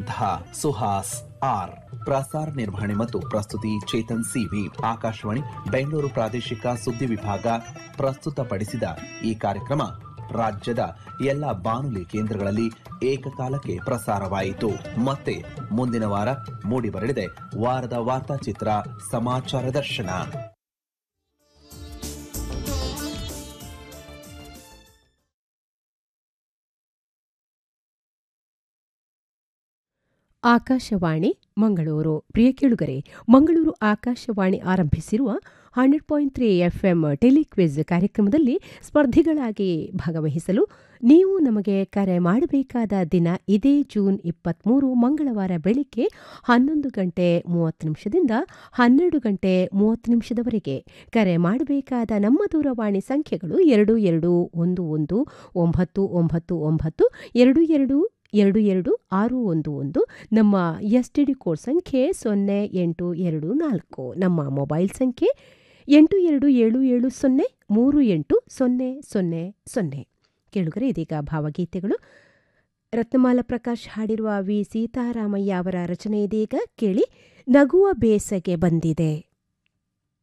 ಬರೆದಿರುವಂತಹ ಸುಹಾಸ್ ಆರ್ ಪ್ರಸಾರ ನಿರ್ವಹಣೆ ಮತ್ತು ಪ್ರಸ್ತುತಿ ಚೇತನ್ ಸಿವಿ ಆಕಾಶವಾಣಿ ಬೆಂಗಳೂರು ಪ್ರಾದೇಶಿಕ ಸುದ್ದಿ ವಿಭಾಗ ಪ್ರಸ್ತುತಪಡಿಸಿದ ಈ ಕಾರ್ಯಕ್ರಮ ರಾಜ್ಯದ ಎಲ್ಲ ಬಾನುಲಿ ಕೇಂದ್ರಗಳಲ್ಲಿ ಏಕಕಾಲಕ್ಕೆ ಪ್ರಸಾರವಾಯಿತು ಮತ್ತೆ ಮುಂದಿನ ವಾರ ಮೂಡಿಬರಲಿದೆ ವಾರದ ವಾರ್ತಾಚಿತ್ರ ಸಮಾಚಾರ ದರ್ಶನ ಆಕಾಶವಾಣಿ ಮಂಗಳೂರು ಪ್ರಿಯ ಕೇಳುಗರೆ ಮಂಗಳೂರು ಆಕಾಶವಾಣಿ ಆರಂಭಿಸಿರುವ hundred point three FM tele quiz ಕಾರ್ಯಕ್ರಮದಲ್ಲಿ ಸ್ಪರ್ಧಿಗಳಾಗಿ ಭಾಗವಹಿಸಲು ನೀವು ನಮಗೆ ಕರೆ ಮಾಡಬೇಕಾದ ದಿನ ಇದೇ ಜೂನ್ ಇಪ್ಪತ್ತ್ಮೂರು ಮಂಗಳವಾರ ಬೆಳಿಗ್ಗೆ ಹನ್ನೊಂದು ಗಂಟೆ ಮೂವತ್ತು ನಿಮಿಷದಿಂದ ಹನ್ನೆರಡು ಗಂಟೆ ಮೂವತ್ತು ನಿಮಿಷದವರೆಗೆ ಕರೆ ಮಾಡಬೇಕಾದ ನಮ್ಮ ದೂರವಾಣಿ ಸಂಖ್ಯೆಗಳು ಎರಡು ಎರಡು ಒಂದು ಒಂದು ಒಂಬತ್ತು ಒಂಬತ್ತು ಒಂಬತ್ತು ಎರಡು ಎರಡು ಎರಡು ಎರಡು ಆರು ಒಂದು ಒಂದು ನಮ್ಮ ಎಸ್ ಟಿ ಡಿ ಕೋಡ್ ಸಂಖ್ಯೆ ಸೊನ್ನೆ ಎಂಟು ಎರಡು ನಾಲ್ಕು ನಮ್ಮ ಮೊಬೈಲ್ ಸಂಖ್ಯೆ ಎಂಟು ಎರಡು ಏಳು ಏಳು ಸೊನ್ನೆ ಮೂರು ಎಂಟು ಸೊನ್ನೆ ಸೊನ್ನೆ ಸೊನ್ನೆ ಕೇಳುಗರೆ ಇದೀಗ ಭಾವಗೀತೆಗಳು ರತ್ನಮಾಲ ಪ್ರಕಾಶ್ ಹಾಡಿರುವ ವಿ ಸೀತಾರಾಮಯ್ಯ ಅವರ ರಚನೆ ಇದೀಗ ಕೇಳಿ ನಗುವ ಬೇಸಗೆ ಬಂದಿದೆ